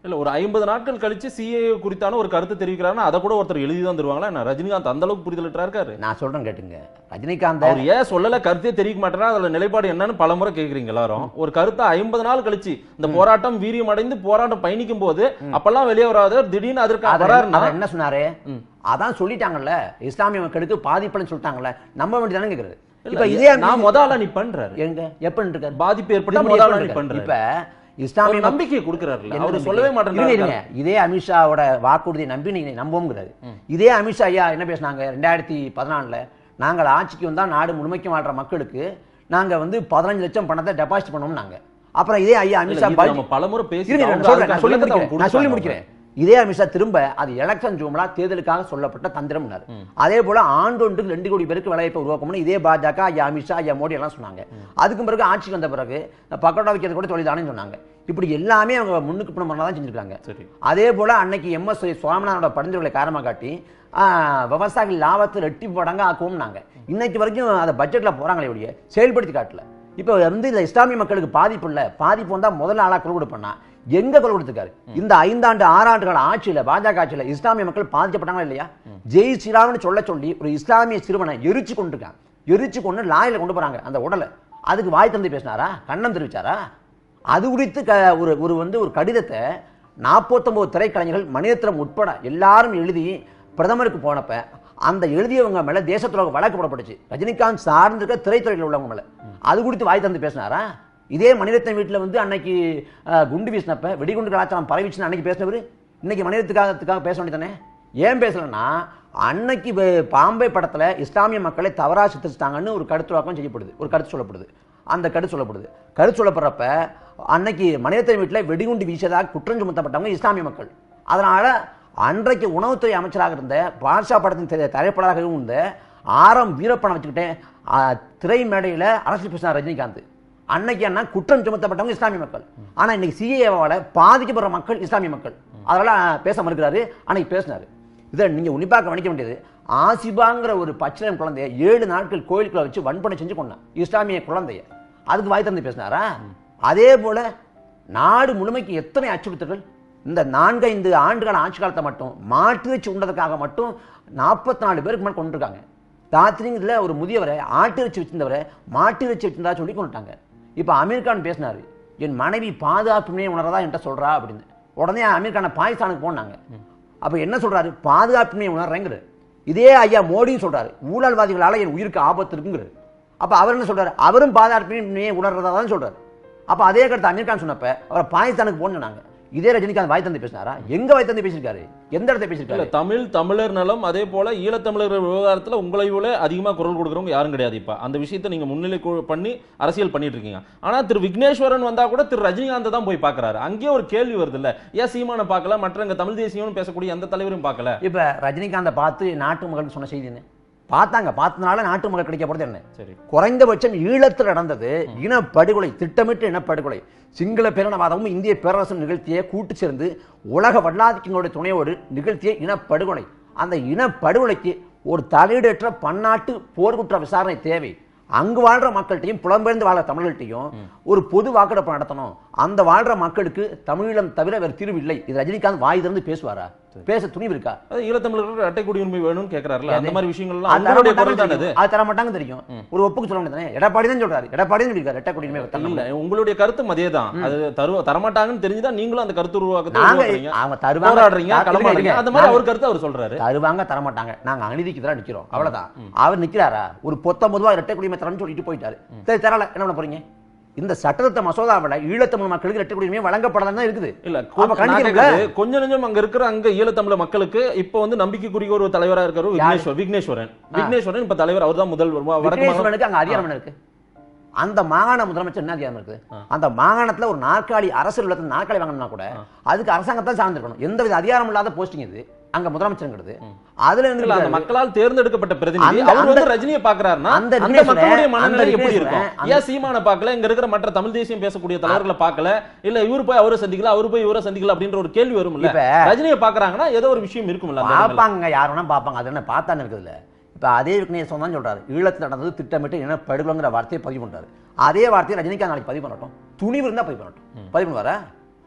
இல்ல ஒரு ஐம்பது நாட்கள் கழிச்சு சிஏ குறித்தான ஒரு கருத்து தெரிவிக்கிறாருன்னா அதை கூட ஒருத்தர் எழுதி தான் தருவாங்களா என்ன ரஜினிகாந்த் அந்த அளவுக்கு புரிதல் இருக்காரு நான் சொல்றேன் கேட்டுங்க ரஜினிகாந்த் அவர் ஏன் சொல்லல கருத்தே தெரிவிக்க மாட்டேன்னா அதுல நிலைப்பாடு என்னன்னு பலமுறை கேக்குறீங்க எல்லாரும் ஒரு கருத்தை ஐம்பது நாள் கழிச்சு இந்த போராட்டம் வீரியம் அடைந்து போராட்டம் பயணிக்கும் போது அப்பெல்லாம் வெளியே வராது திடீர்னு அதற்கு அத- வராருன்னா அத என்ன சொன்னாரு ம். அதான் சொல்லிட்டாங்கல்ல இஸ்லாமிய மக்களுக்கு பாதிப்புன்னு சொல்லிட்டாங்கல்ல நம்ப வேண்டியதானே கேக்குறது இல்ல, இப்ப இதே நான் முத ஆளா நீ பண்றாரு எங்க எப்ப இருக்காரு பாதிப்பு ஏற்படுத்தி எப்படி முத ஆளா நீ இருக்காரு? பண்றாரு இப்ப ஒரு இஸ்லாமிய மக்கள் நம்பிக்கையை கொடுக்கறாருல்ல என்ன அவர் நம்பிக்கை? சொல்லவே இருங்க, மாட்டேங்கிறாரு இருங்க. இதே அமித்ஷாவோட வாக்குறுதியை நம்பி நீங்க நம்புங்கிறாரு இதே அமித்ஷா ஐயா என்ன பேசுனாங்க ரெண்டாயிரத்தி பதினாலுல நாங்கள் ஆட்சிக்கு வந்தா நாடு முழுமைக்கும் வாழ்ற மக்களுக்கு நாங்க வந்து பதினஞ்சு லட்சம் பணத்தை டெபாசிட் பண்ணோம் நாங்க அப்புறம் இதே ஐயா இல்ல, அமித்ஷா இது பட்ஜெட் நம்ம பலமுறை பேசி இருங்க, அவங்க நான் சொல்றேன், அதுக்கான நான் சொல்லி விளக்கத்தை அவங்க முடிக்கிறேன். நான் சொல்லி கொடுத்தாங்க. முடிக்கிறேன் இதே அமித்ஷா திரும்ப அது எலெக்ஷன் ஜூம்லா தேர்தலுக்காக சொல்லப்பட்ட தந்திரம்னாரு அதே போல ஆண்டொன்றுக்கு ரெண்டு கோடி பேருக்கு வேலைவாய்ப்பை உருவாக்கணும்னு இதே பாஜக ஐயா அமித்ஷா ஐயா மோடி எல்லாம் சொன்னாங்க அதுக்கு பிறகு ஆட்சிக்கு வந்த பிறகு பக்கோட்டா வைக்கிறது கூட தொழில்தானே சொன்னாங்க இப்படி எல்லாமே அவங்க முன்னுக்கு பின்ன தான் செஞ்சிருக்காங்க சரி அதே போல அன்னைக்கு எம் எஸ் சுவாமிநாதனோட பரிந்துரைகளை காரணமாக காட்டி ஆஹ், விவசாயிகள் லாபத்தை ரெட்டி மடங்கு ஆக்குவோம்னாங்க இன்னைக்கு வரைக்கும் அதை பட்ஜெட்ல போறாங்களே ஒழிய செயல்படுத்தி காட்டல இப்போ வந்து இந்த இஸ்லாமிய மக்களுக்கு பாதிப்பு இல்ல பாதிப்பு வந்தா முதல்ல ஆளா குரல் கொடுப்பேன்னா எங்க குரல் கொடுத்துருக்காரு இந்த ஐந்தாண்டு ஆறாண்டு கால ஆட்சியில பாஜக ஆட்சியில இஸ்லாமிய மக்கள் பாதிக்கப்பட்டாங்களா இல்லையா ஜெய் ஸ்ரீராம்னு சொல்ல சொல்லி ஒரு இஸ்லாமிய சிறுவனை எரிச்சு கொண்டிருக்காங்க எரிச்சு கொண்டு லாயில கொண்டு போறாங்க அந்த உடலை அதுக்கு வாய் தந்து பேசினாரா கண்ணம் தெரிவிச்சாரா அது குறித்து க ஒரு ஒரு வந்து ஒரு கடிதத்தை நாற்பத்தொம்பது திரைக்கலைஞர்கள் மணிரத்னம் உட்பட எல்லாரும் எழுதி பிரதமருக்கு போனப்ப அந்த எழுதியவங்க மேல தேச துரோக வழக்கு போடப்பட்டுச்சு ரஜினிகாந்த் சார்ந்திருக்க திரைத்துறையில் உள்ளவங்க மேல அது குறித்து வாய் தந்து பேசினாரா இதே மணிரத்னம் வீட்டுல வந்து அன்னைக்கு அஹ், குண்டு வீசினப்ப வெடிகுண்டு கலாச்சாரம் பரவிச்சுன்னு அன்னைக்கு பேசினவர் இன்னைக்கு மணிரத்துக்காக பேச வேண்டியதானே ஏன் பேசலன்னா அன்னைக்கு வே- பாம்பே படத்துல இஸ்லாமிய மக்களை தவறா சித்தரிச்சிட்டாங்கன்னு ஒரு கருத்துவாக்கம் செய்யப்படுது ஒரு கருத்து சொல்லப்படுது அந்த கருத்து சொல்லப்படுது கருத்து சொல்லப்படுறப்ப அன்னைக்கு மனிதத்தின் வீட்டில் வெடிகுண்டு வீசியதாக குற்றம் சுமத்தப்பட்டவங்க இஸ்லாமிய மக்கள் அதனால அன்றைக்கு உணவுத்துறை அமைச்சராக இருந்த பாட்ஷா படத்தின் திரை- தயாரிப்பாளராகவும் இருந்த ஆரம் வீரப்பனை வச்சுக்கிட்டே ஆ, திரை மேடையில் அரசியல் பேசினார் ரஜினிகாந்த் அன்னைக்கு என்ன குற்றம் சுமத்தப்பட்டவங்க இஸ்லாமிய மக்கள் ஆனா இன்னைக்கு சிஏவால பாதிக்கப்படுற மக்கள் இஸ்லாமிய மக்கள் அதனால பேச மறுக்கிறாரு அன்னைக்கு பேசினாரு இதை நீங்க உன்னிப்பாக கவனிக்க வேண்டியது ஆசிபாங்கிற ஒரு பச்சிலம் குழந்தைய ஏழு நாட்கள் கோயிலுக்குள்ள வச்சு வன்பனை செஞ்சு கொண்டான் இஸ்லாமிய குழந்தைய அதுக்கு வாய் தந்து பேசினாரா அதே போல நாடு முழுமைக்கு எத்தனை அச்சுறுத்தல்கள் இந்த நான்கைந்து ஆண்டுகால ஆட்சி காலத்தை மட்டும் மாட்டு வச்சு உண்டதுக்காக மட்டும் நாற்பத்தி நாலு பேருக்கு மேலே கொண்டிருக்காங்க ராத்திரிங்கிறதுல ஒரு முதியவரை ஆட்டு இறைச்சி வச்சிருந்தவரை மாட்டு இறைச்சி வச்சிருந்தா சொல்லி கொண்டுட்டாங்க இப்போ அமீர் கான் பேசினாரு என் மனைவி பாதுகாப்புமே உணரதா என்கிட்ட சொல்றா அப்படின்னு உடனே அமீர் கானை பாகிஸ்தானுக்கு போனாங்க அப்ப என்ன சொல்றாரு பாதுகாப்புமே உணர்றேங்கிறாரு இதே ஐயா மோடியும் சொல்றாரு ஊழல்வாதிகளால என் உயிருக்கு ஆபத்து இருக்குங்கிறாரு அப்ப அவர் என்ன சொல்றாரு அவரும் பாதுகாப்புமே உணர்றதா தான் சொல்றாரு அப்ப அதே கருத்து அமீர் கான் சொன்னப்ப அவரை பாகிஸ்தானுக்கு போனாங்க இதே ரஜினிகாந்த் வாய் தந்து பேசினாரா எங்க வாய் தந்து பேசியிருக்காரு எந்த இடத்துல இல்ல பேசியிருக்காரு தமிழ் தமிழர் நலம் அதே போல ஈழத்தமிழர் விவகாரத்துல உங்களை விட அதிகமா குரல் கொடுக்குறவங்க யாரும் கிடையாது இப்ப அந்த விஷயத்தை நீங்க முன்னிலை கு- பண்ணி அரசியல் பண்ணிட்டு இருக்கீங்க ஆனா திரு விக்னேஸ்வரன் வந்தா கூட திரு ரஜினிகாந்த் தான் போய் பாக்குறாரு அங்கேயே ஒரு கேள்வி வருது இல்ல ஏன் சீமான பார்க்கல மற்ற இங்க தமிழ் தேசியம்னு பேசக்கூடிய எந்த தலைவரும் பார்க்கல இப்ப ரஜினிகாந்தை பார்த்து நாட்டு மக்கள் சொன்ன செய்தி என்ன பார்த்தாங்க பார்த்தனால நாட்டு மக்கள் கிடைக்க போறது என்ன சரி குறைந்தபட்சம் ஈழத்தில் நடந்தது இனப்படுகொலை திட்டமிட்ட இனப்படுகொலை சிங்கள பேரினவாதமும் இந்திய பேரரசும் நிகழ்த்திய கூட்டு சேர்ந்து உலக வல்லாதிக்கங்களுடைய துணையோடு நிகழ்த்திய இனப்படுகொலை அந்த இனப்படுகொலைக்கு ஒரு தலையீடற்ற பன்னாட்டு போர்க்குற்ற விசாரணை தேவை அங்கு வாழ்ற மக்கள்கிட்டையும் புலம்பெயர்ந்து வாழ்ற தமிழர்கள்ட்டையும் ஒரு பொது வாக்கெடுப்பு நடத்தணும் அந்த வாழ்ற மக்களுக்கு தமிழீழம் தவிர வேறு தீர்வு இல்லை இது ரஜினிகாந்த் வாய் திறந்து பேசுவாரா பேச துணிவு இருக்கா அது ஈழத்தமிழர்கள் அட்டை குடியுரிமை வேணும்னு கேக்குறாருல அந்த மாதிரி விஷயங்கள்லாம் அது தர அவங்களுடைய மாட்டாங்கன்னு குரல் தானே அது தெரியும். அது தர மாட்டாங்க தெரியும் ஒரு ஒப்புக்கு சொல்ல வேண்டியதானே எடப்பாடி தான் சொல்றாரு எடப்பாடி தான் சொல்லிருக்காரு ரெட்டை குடியுரிமை தரணும். இல்ல உங்களுடைய கருத்தும் அதே தான் அது தரு தரமாட்டாங்கன்னு தெரிஞ்சுதான் நீங்களும் அந்த கருத்து உருவாக்கத்தை நாங்க உருவாக்குறீங்க அவங்க தருவாங்க போராடுறீங்க தா- களமாடுறீங்க இருங்க, அந்த மாதிரி நாங்க அவர் கருத்து அவர் சொல்றாரு தருவாங்க தர மாட்டாங்க நாங்க அநீதிக்கு தான் நிக்கிறோம் அவ்வளவுதான் அவர் நிக்கிறாரா ஒரு பொத்தொன்பது ரூபாய் இரட்டை குடியுரிமை தரேன்னு சொல்லிட்டு போயிட்டாரு சரி தரல என்ன பண்ண போறீங்க இந்த சட்டத்திட்ட மசோதாவில் ஈழத்தமிழ் மக்களுக்கு இரட்டை குடியுரிமை வழங்கப்படலாம் தான் இருக்குது இல்ல அப்ப கொஞ்ச- நான் கண்டிக்கிறீங்களா? கேக்குறது, கொஞ்ச நெஞ்சம் அங்க இருக்கிற அங்க ஈழத்தமிழ மக்களுக்கு இப்ப வந்து நம்பிக்கைக்குரிய ஒரு தலைவரா இருக்காரு விக்னேஸ்வர் விக்னேஸ்வரன் விக்னேஸ்வரன் இப்ப தலைவர் அவர்தான் முதல் வடக்கு மாகாண- விக்னேஸ்வரனுக்கு அங்க அதிகாரம் என்ன இருக்கு அந்த மாகாண முதலமைச்சர் என்ன அதிகாரம் இருக்குது அந்த மாகாணத்துல ஒரு நாற்காலி அரசு இல்லத்துல நாற்காலி வாங்கணும்னா கூட அதுக்கு அரசாங்கத்தை சார்ந்திருக்கணும் எந்தவித அதிகாரம் இல்லாத போஸ்டிங் இது அங்க முதலமைச்சருங்கிறது அதுல இல்ல அந்த இருந்து மக்களால் தேர்ந்தெடுக்கப்பட்ட பிரதிநிதி அந்த- அவர் வந்து அந்த- ரஜினியை பாக்குறாருன்னா அந்த அந்த விக்னேஸ்வரன், மக்களுடைய அந்த மனநிலை எப்படி விக்னேஸ்வரன், இருக்கும் அந்த- ஏன் சீமான பார்க்கல இங்க இருக்கிற மற்ற தமிழ் தேசியம் பேசக்கூடிய தலைவர்களை பார்க்கல இல்ல இவர் போய் அவரை சந்திக்கல அவர் போய் இவரை சந்திக்கல அப்படின்ற ஒரு கேள்வி வரும்ல இப்ப- ரஜினியை பாக்குறாங்கன்னா ஏதோ ஒரு விஷயம் இருக்கும்ல அந்த இடத்துல. பார்ப்பாங்க யார் வேணா பார்ப்பாங்க அது என்ன பார்த்தான்னு இருக்குதுல்ல இப்ப அதே விக்னேஸ்வரன் தான் சொல்றாரு ஈழத்தில் நடந்தது திட்டமிட்டு என்ன படுகொலைங்கிற வார்த்தையை பதிவு பண்றாரு அதே வார்த்தையை ரஜினிகாந்த் நாளைக்கு பதிவு பண்ணட்டும் துணிவு இருந்தா பதிவு பண்ணட்டும் பதிவு பண்ணுவாரா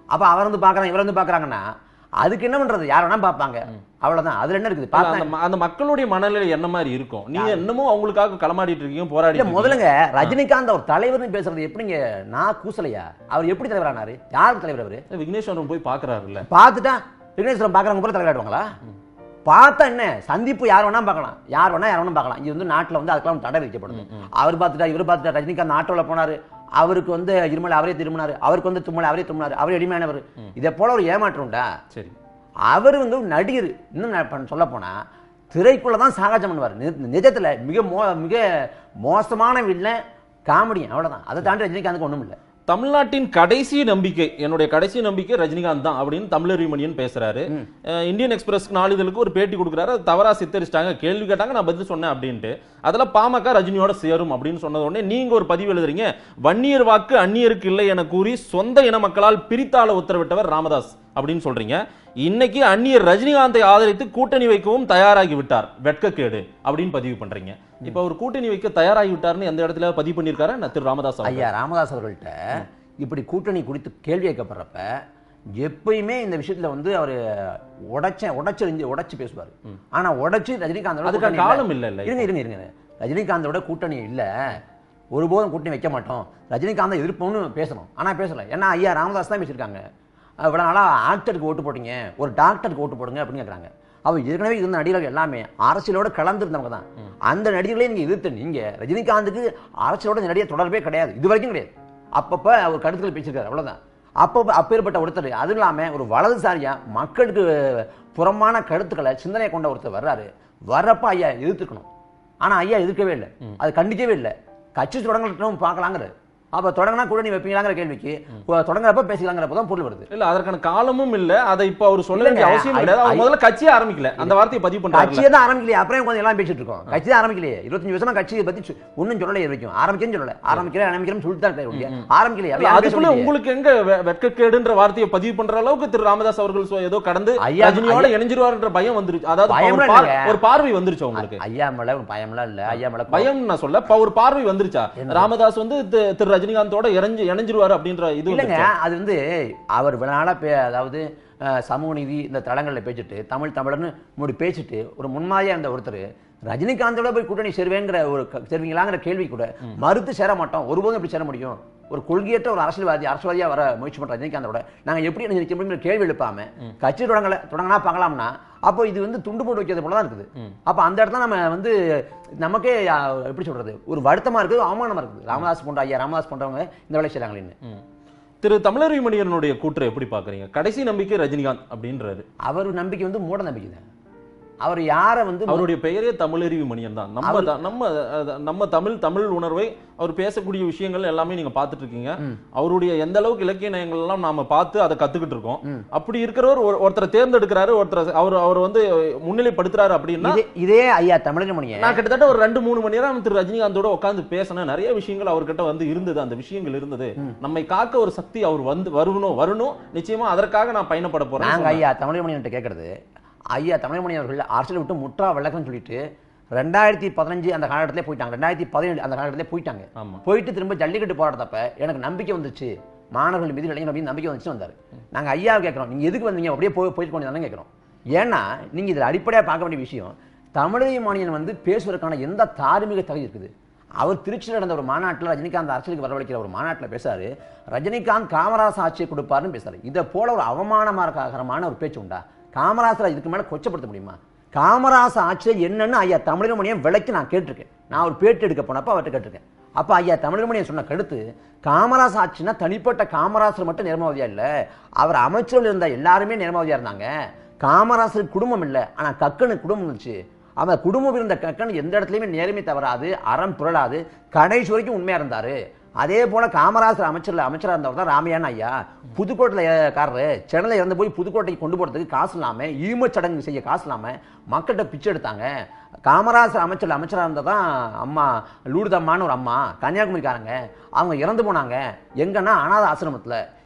அப்ப அவர் வந்து பார்க்கறாங்க இவர் வந்து பார்க்கறாங்கன்னா அதுக்கு என்ன பண்றது யார் வேணா பார்ப்பாங்க அவ்வளவுதான் அதுல என்ன இருக்குது இல்ல, பார்த்தா அந்த ம- அந்த மக்களுடைய மனநிலை என்ன மாதிரி இருக்கும் நீங்க இன்னமும் அவங்களுக்காக களமாடிட்டு இருக்கீங்க போராடி இல்ல முதலுங்க ரஜினிகாந்த் அவர் தலைவர்னு பேசுறது எப்படிங்க நான் கூசலையா அவர் எப்படி தலைவர் ஆனாரு யாருக்கு தலைவர் அவரு விக்னேஸ்வரன் போய் பாக்குறாருல்ல பார்த்துட்டா விக்னேஸ்வரன் பார்க்குறவங்க கூட தலைவராடுவாங்களா பார்த்தா என்ன சந்திப்பு யார் வேணா பார்க்கலாம் யார் வேணா யார் வேணா பார்க்கலாம் இது வந்து நாட்டுல வந்து அதுக்கெல்லாம் தடை விதிக்கப்படுது அவர் பார்த்துட்டா இவர் பார்த்துட்டா ரஜினிகாந்த் ஆட்டோல போனாரு அவருக்கு வந்து இருமல் அவரே திரும்பினாரு அவருக்கு வந்து தும்மல் அவரே தும்மினாரு அவர் எளிமையானவர் இதை போல ஒரு ஏமாற்றம் உண்டா சரி அவர் வந்து ஒரு நடிகர் இன்னும் நான் இப்ப சொல்ல போனா திரைக்குள்ள தான் சாகாஜம் பண்ணுவார் நி- நிஜத்துல மிக மோ மிக மோசமான வில்லன் காமெடியன் அவ்வளவுதான் அதை தாண்டி ரஜினிகாந்துக்கு ஒண்ணும் இல்லை தமிழ்நாட்டின் கடைசி நம்பிக்கை என்னுடைய கடைசி நம்பிக்கை ரஜினிகாந்த் தான் அப்படின்னு தமிழறிமணியன் பேசுறாரு அஹ் இந்தியன் எக்ஸ்பிரஸ் நாளிதழுக்கு ஒரு பேட்டி கொடுக்குறாரு அது தவறா சித்தரிச்சிட்டாங்க கேள்வி கேட்டாங்க நான் பதில் சொன்னேன் அப்படின்ட்டு அதுல பாமக ரஜினியோட சேரும் அப்படின்னு சொன்னது உடனே நீங்க ஒரு பதிவு எழுதுறீங்க வன்னியர் வாக்கு அந்நியருக்கு இல்லை என கூறி சொந்த இன மக்களால் பிரித்தாள உத்தரவிட்டவர் ராமதாஸ் அப்படின்னு சொல்றீங்க இன்னைக்கு அந்நியர் ரஜினிகாந்தை ஆதரித்து கூட்டணி வைக்கவும் தயாராகி விட்டார் வெட்கக்கேடு அப்படின்னு பதிவு பண்றீங்க இப்ப அவர் கூட்டணி வைக்க தயாராகி விட்டார்னு எந்த இடத்துல பதிவு பண்ணியிருக்காரு நான் திரு ராமதாஸ் அவர்கள். ஐயா ராமதாஸ் அவர்கள்ட்ட இப்படி கூட்டணி குறித்து கேள்வி கேட்கப்படுறப்ப எப்பயுமே இந்த விஷயத்துல வந்து அவர் உடைச்ச உடைச்சு உடைச்சு பேசுவார் ஆனா உடைச்சு ரஜினிகாந்தோட அதுக்கான கூட்டணி இல்ல. காலம் இல்ல இல்ல இருங்க இருங்க இருங்க ரஜினிகாந்தோட கூட்டணி இல்ல ஒருபோதும் கூட்டணி வைக்க மாட்டோம் ரஜினிகாந்தை எதிர்ப்போம்னு பேசணும் ஆனா பேசல ஏன்னா ஐயா ராமதாஸ் தான் பேசியிருக்காங்க அஹ் இவ்வளவு நாளா ஆக்டருக்கு ஓட்டு போட்டீங்க ஒரு டாக்டருக்கு ஓட்டு போடுங்க அப்படின்னு கேக்குறாங்க அவ ஏற்கனவே இருந்த நடிகர்கள் எல்லாமே அரசியலோட கலந்துருந்தவங்க தான் அந்த நடிகர்களே நீங்க எதிர்த்து நீங்க ரஜினிகாந்துக்கு அரசியலோட நேரடியாக தொடர்பே கிடையாது இது வரைக்கும் கிடையாது அப்பப்ப அவர் கருத்துக்கள் பேசியிருக்காரு அவ்வளவுதான் அப்போ அப்பேற்பட்ட ஒருத்தர் அதுவும் இல்லாம ஒரு வலதுசாரியா மக்களுக்கு புறமான கருத்துக்களை சிந்தனை கொண்ட ஒருத்தர் வர்றாரு வர்றப்ப ஐயா எதிர்த்துக்கணும் ஆனா ஐயா எதிர்க்கவே இல்லை அது கண்டிக்கவே இல்லை கட்சி தொடங்கட்டும் பார்க்கலாங்கிறது அப்ப தொடங்கினா கூட நீ வைப்பீங்களாங்கிற கேள்விக்கு தொடங்குறப்ப பேசிக்கலாங்கிறப்ப தான் பொருள் வருது இல்ல அதற்கான காலமும் இல்ல அதை இப்ப அவர் சொல்ல வேண்டிய இல்லைங்க, அவசியம் ஐ- கிடையாது அவர் ஐ- முதல்ல கட்சியே ஆரம்பிக்கல அந்த வார்த்தையை பதிவு பண்றாரு கட்சியே தான் ஆரம்பிக்கலையே அப்புறம் கொஞ்சம் எல்லாம் பேசிட்டு இருக்கோம் கட்சி தான் ஆரம்பிக்கலையே இருபத்தஞ்சு வருஷமா கட்சியை பத்தி சு- ஒண்ணும் சொல்லல இது வரைக்கும் ஆரம்பிக்கன்னு சொல்லல ஆரம்பிக்கிறேன் ஆரம்பிக்கிறேன் சொல்லிட்டு தான் இருக்காரு ஒழிய, ஆரம்பிக்கலையே அப்ப யாரும் அதுக்குள்ள பேச உங்களுக்கு எங்க வெ- வெட்கக்கேடுன்ற வார்த்தையை பதிவு பண்ற அளவுக்கு திரு ராமதாஸ் அவர்கள் சொ- ஏதோ கடந்து ஐயா, ரஜினியோட இணைஞ்சிருவாருன்ற பயம் வந்துருச்சு அதாவது பயம்லாம் ஒரு பார்- இல்லைங்க. ஒரு பார்வை வந்துருச்சு உங்களுக்கு ஐயா மேல ஒரு பயம்லாம் இல்ல ஐயா மேல பயம் நான் சொல்ல இப்ப ஒரு பார்வை வந்துருச்சா ராமதாஸ் வந்து தி- திரு ரஜினிகாந்தோட இணைஞ்சு இணைஞ்சிருவாரு அப்படின்ற இது இல்லைங்க வந்துருச்சா? அது வந்து அவர் நாளா பே அதாவது அஹ், சமூக நீதி இந்த தளங்களில் பேசிட்டு தமிழ் தமிழர்னு முடி பேசிட்டு ஒரு முன்மாதிரியா இருந்த ஒருத்தர் ரஜினிகாந்தோட போய் கூட்டணி சேருவேங்கிற ஒரு க- சேருவீங்களாங்கிற கேள்வி கூட மறுத்து சேர மாட்டோம் ஒருபோதும் எப்படி சேர முடியும் ஒரு கொள்கையற்ற ஒரு அரசியல்வாதி அரசியல்வாதியா வர முயற்சி பண்ற ரஜினிகாந்தோட நாங்க எப்படி நினைக்க முடியுங்கிற கேள்வி எழுப்பாம கட்சி தொடங்கல தொடங்கினா பார்க்கலாம்னா அப்போ இது வந்து துண்டு போட்டு வைக்கிறது போல தான் இருக்குது அப்ப அந்த இடத்துல நம்ம வந்து நமக்கே அஹ், எப்படி சொல்றது ஒரு வருத்தமா இருக்குது அவமானமா இருக்குது ராமதாஸ் போன்ற ஐயா ராமதாஸ் போன்றவங்க இந்த வேலை செய்றாங்களேன்னு ம். திரு தமிழறி மணியனுடைய கூற்றை எப்படி பாக்குறீங்க கடைசி நம்பிக்கை ரஜினிகாந்த் அப்படின்றாரு அவர் நம்பிக்கை வந்து மூட நம்பிக்கை தான் அவர் யாரை வந்து அவருடைய பெயரே தமிழறிவு மணியன் தான் நம்ம த- நம்ம அஹ், நம்ம தமிழ் தமிழ் உணர்வை அவர் பேசக்கூடிய விஷயங்கள் எல்லாமே நீங்க பார்த்துட்டு இருக்கீங்க அவருடைய எந்த அளவுக்கு இலக்கிய நயங்கள் எல்லாம் நாம பார்த்து அதை கத்துக்கிட்டு இருக்கோம் அப்படி இருக்கிறவர் ஒரு- ஒருத்தரை தேர்ந்தெடுக்கிறாரு ஒருத்தரை அவர் அவர் வந்து முன்னிலைப்படுத்துறாரு அப்படின்னா இதே இதே ஐயா தமிழகமணியை நான் கிட்டத்தட்ட ஒரு ரெண்டு மூணு மணி நேரம் திரு ரஜினிகாந்தோட உட்கார்ந்து பேசினேன் நிறைய விஷயங்கள் அவர்கிட்ட வந்து இருந்தது அந்த விஷயங்கள் இருந்தது நம்மை காக்க ஒரு சக்தி அவர் வந்து வரணும் வரணும் நிச்சயமா அதற்காக நான் பயணப்பட போறேன் நாங்க ஐயா தமிழகமணியன்ட்ட கேட்கறது ஐயா தமிழகமணி அவர்கள் அரசியல் விட்டு முற்றா விளக்கம்னு சொல்லிட்டு ரெண்டாயிரத்தி பதினஞ்சு அந்த காலகட்டத்திலே போயிட்டாங்க ரெண்டாயிரத்தி பதினேழு அந்த காலகட்டத்திலே போயிட்டாங்க ஆமா போயிட்டு திரும்ப ஜல்லிக்கட்டு போராட்டத்தப்ப எனக்கு நம்பிக்கை வந்துச்சு மாணவர்கள் மீது இளைஞர் மீது நம்பிக்கை வந்துச்சு வந்தாரு நாங்க ஐயா கேட்கிறோம் நீங்க எதுக்கு வந்தீங்க அப்படியே போய் போயிட்டு கொண்டு கேட்கிறோம் ஏன்னா நீங்க இதுல அடிப்படையா பார்க்க வேண்டிய விஷயம் தமிழக மாநிலம் வந்து பேசுவதற்கான எந்த தார்மீக தகுதி இருக்குது அவர் திருச்சியில் நடந்த ஒரு மாநாட்டில் ரஜினிகாந்த் அரசியலுக்கு வரவழைக்கிற ஒரு மாநாட்டில் பேசாரு ரஜினிகாந்த் காமராஜ் ஆட்சியை கொடுப்பாருன்னு பேசுறாரு இதை போல ஒரு அவமானமாரகரமான ஒரு பேச்சு உண்டா காமராஜரை இதுக்கு மேல கொச்சப்படுத்த முடியுமா காமராஜ் ஆட்சியில் என்னன்னு ஐயா தமிழகமணியம் விளக்கி நான் கேட்டிருக்கேன் நான் ஒரு பேட்டி எடுக்க போனப்ப அவர்கிட்ட கேட்டிருக்கேன் அப்ப ஐயா தமிழகமணியம் சொன்ன கருத்து காமராஜ் ஆட்சினா தனிப்பட்ட காமராஜர் மட்டும் நேர்மவாதியா இல்ல அவர் அமைச்சர்கள் இருந்த எல்லாருமே நேர்மவாதியா இருந்தாங்க காமராஜர் குடும்பம் இல்லை ஆனா கக்கனுக்கு குடும்பம் இருந்துச்சு அவன் குடும்பம் இருந்த கக்கன் எந்த இடத்துலையுமே நேர்மை தவறாது அறம் புரளாது கடைசி வரைக்கும் உண்மையா இருந்தாரு அதே போல காமராஜர் அமைச்சர்ல அமைச்சரா இருந்தவர் தான் ராமையான் ஐயா புதுக்கோட்டையில் காரரு சென்னையில் இறந்து போய் புதுக்கோட்டைக்கு கொண்டு போறதுக்கு காசு இல்லாம ஈமச்சடங்கு செய்ய காசு இல்லாம மக்கள்கிட்ட பிச்சை எடுத்தாங்க காமராஜர் அமைச்சர் அமைச்சராக இருந்தது தான் அம்மா லூடுதம்மான்னு ஒரு அம்மா கன்னியாகுமரிக்காரங்க அவங்க இறந்து போனாங்க எங்கன்னா அனாத ஆசிரமத்தில்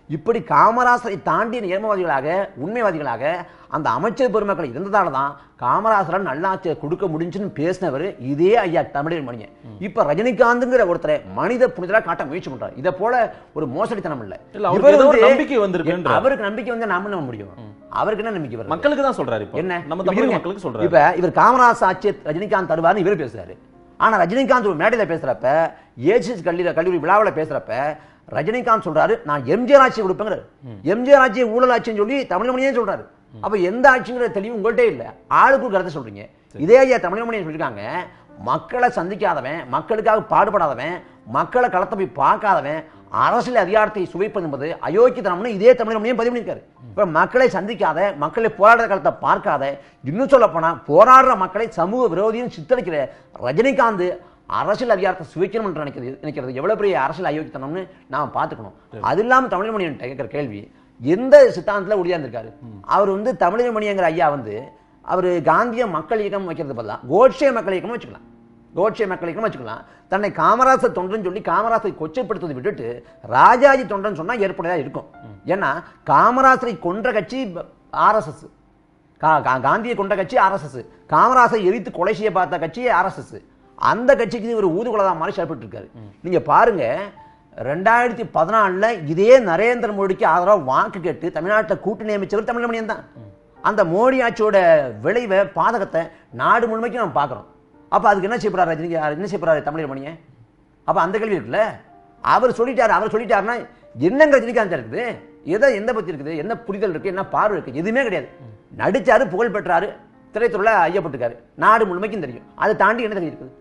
இப்படி காமராசரை தாண்டிய நியமவாதிகளாக உண்மைவாதிகளாக அந்த அமைச்சர் பெருமக்கள் இருந்ததால தான் காமராசரால் நல்லாட்சியை கொடுக்க முடிஞ்சுன்னு பேசினவர் இதே ஐயா தமிழர் மணியன் இப்ப ரஜினிகாந்துங்கிற ஒருத்தரை மனித புனிதரா காட்ட முயற்சி பண்றாரு இதை போல ஒரு மோசடித்தனம் இல்ல இல்ல, அவருக்கு இவர் ஏதோ ஒரு வந்து- நம்பிக்கை வந்திருக்குன்றார். அவருக்கு நம்பிக்கை வந்து நாம நம்ப முடியும் அவருக்கு என்ன நம்பிக்கை வருது மக்களுக்கு தான் சொல்றாரு இப்போ என்ன நம்ம இப்ப தமிழ் இருங்க. மக்களுக்கு சொல்றாரு இப்ப இவர் காமராஜ் ஆட்சி ரஜினிகாந்த் தருவார்னு இவர் பேசுறாரு ஆனா ரஜினிகாந்த் ஒரு மேடையில பேசுறப்ப ஏசிஎஸ் கல்லூரி கல்லூரி விழாவில் பேசுறப்ப ரஜினிகாந்த் சொல்றாரு நான் எம்ஜிஆர் ஆட்சி கொடுப்பேங்கிறாரு எம்ஜிஆர் ஆட்சி ஊழல் ஆட்சின்னு சொல்லி தமிழ்மணியே சொல்றாரு அப்ப எந்த ஆட்சிங்கிற தெளிவு உங்கள்கிட்ட இல்ல ஆளுக்கு ஒரு கருத்தை சொல்றீங்க இதே ஐயா தமிழ்மணியை சொல்லியிருக்காங்க மக்களை சந்திக்காதவன் மக்களுக்காக பாடுபடாதவன் மக்களை களத்தை போய் பார்க்காதவன் அரசியல் அதிகாரத்தை சுவைப்பது என்பது அயோக்கியத்தனம்னு இதே தமிழ்மணியும் பதிவு பண்ணியிருக்காரு இப்ப மக்களை சந்திக்காத மக்களை போராடுற காலத்தை பார்க்காத இன்னும் சொல்ல போனா போராடுற மக்களை சமூக விரோதியும் சித்தரிக்கிற ரஜினிகாந்த் அரசியல் அதிகாரத்தை சுவைக்கணும் என்று நினைக்கிறது நினைக்கிறது எவ்வளவு பெரிய அரசியல் அயோக்கியத்தனம்னு நாம பார்த்துக்கணும் அது இல்லாம தமிழ்மணியன் கேட்கிற கேள்வி எந்த சித்தாந்தத்துல உறுதியா இருந்திருக்காரு அவர் வந்து தமிழ்மணியங்கிற ஐயா வந்து அவர் காந்திய மக்கள் இயக்கம் வைக்கிறது பதிலாக கோட்சே மக்கள் இயக்கமும் வச்சுக்கலாம் கோட்சே மக்கள் இயக்கம் வச்சுக்கலாம் தன்னை காமராசர் தொண்டன் சொல்லி காமராசரை கொச்சைப்படுத்துவதை விட்டுட்டு ராஜாஜி தொண்டன் சொன்னா ஏற்படையா இருக்கும் ஏன்னா காமராசரை கொன்ற கட்சி ஆர்எஸ்எஸ் காந்தியை கொண்ட கட்சி ஆர்எஸ்எஸ் காமராசரை எரித்து கொலை செய்ய பார்த்த கட்சி ஆர்எஸ்எஸ் அந்த கட்சிக்கு இவர் ஊதுகுலதா மாதிரி செயல்பட்டு இருக்காரு நீங்க பாருங்க ரெண்டாயிரத்தி பதினாலுல இதே நரேந்திர மோடிக்கு ஆதரவா வாக்கு கேட்டு தமிழ்நாட்டில் கூட்டணி அமைச்சவர் தமிழ்மணியன் தான் அந்த மோடி ஆட்சியோட விளைவை பாதகத்தை நாடு முழுமைக்கும் நம்ம பார்க்குறோம் அப்ப அதுக்கு என்ன செய்யப்படுறாரு ரஜினி என்ன செய்யப்படுறாரு தமிழ்மணியன் அப்ப அந்த கேள்வி இருக்குல்ல அவர் சொல்லிட்டாரு அவர் சொல்லிட்டாருன்னா என்னங்க ரஜினிகாந்த் இருக்குது எதை எந்த பத்தி இருக்குது என்ன புரிதல் இருக்கு என்ன பார்வை இருக்கு எதுவுமே கிடையாது நடிச்சாரு புகழ் பெற்றாரு திரைத்துறையில ஐயப்பட்டிருக்காரு நாடு முழுமைக்கும் தெரியும் அதை தாண்டி என்ன தெரியும் இருக்குது